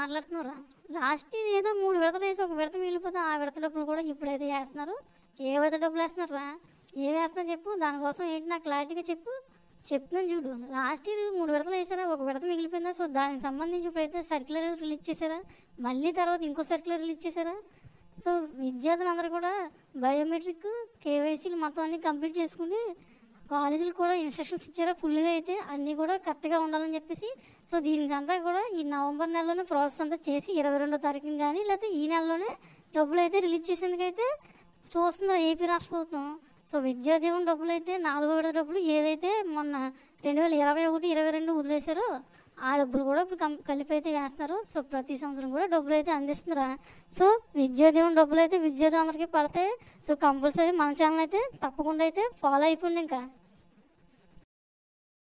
మాట్లాడుతున్నారా last year ఏదో మూడు విడతలు వేసి ఒక విడత మిగిలిపోతే ఆ విడత డబ్బులు కూడా ఇప్పుడైతే వేస్తున్నారు ఏ విడత డబ్బులు వేస్తున్నారా ఏ వేస్తున్నారు చెప్పు దానికోసం ఏంటి నాకు క్లారిటీగా చెప్పు చెప్తున్నాను చూడు లాస్ట్ ఇయర్ మూడు విడతలు వేసారా ఒక విడత మిగిలిపోయిందా సో దానికి సంబంధించి ఇప్పుడైతే సర్క్యులర్ రిలీజ్ చేశారా మళ్ళీ తర్వాత ఇంకో సర్క్యులర్ రిలీజ్ చేశారా సో విద్యార్థులందరూ కూడా బయోమెట్రిక్ కేవైసీలు మొత్తం అన్ని కంప్లీట్ చేసుకుని కాలేజీలు కూడా ఇన్స్ట్రక్షన్స్ ఇచ్చారా ఫుల్గా అయితే అన్నీ కూడా కరెక్ట్గా ఉండాలని చెప్పేసి సో దీనికి అంతా కూడా ఈ నవంబర్ నెలలోనే ప్రాసెస్ అంతా చేసి ఇరవై రెండో తారీఖున కానీ లేకపోతే ఈ నెలలోనే డబ్బులు అయితే రిలీజ్ చేసేందుకైతే చూస్తున్నారు ఏపీ రాష్ట్ర ప్రభుత్వం సో విద్యాదీవన డబ్బులు అయితే నాలుగో విడత డబ్బులు ఏదైతే మొన్న రెండు వేల ఇరవై ఒకటి ఇరవై రెండు వదిలేశారో ఆ డబ్బులు కూడా ఇప్పుడు కం- కలిపి అయితే వేస్తున్నారు సో ప్రతి సంవత్సరం కూడా డబ్బులు అయితే అందిస్తున్నారా సో విద్యాదీవన డబ్బులు అయితే విద్యార్థులందరికీ పడతాయి సో కంపల్సరీ మన ఛానల్ అయితే తప్పకుండా అయితే ఫాలో అయిపోండి ఇంకా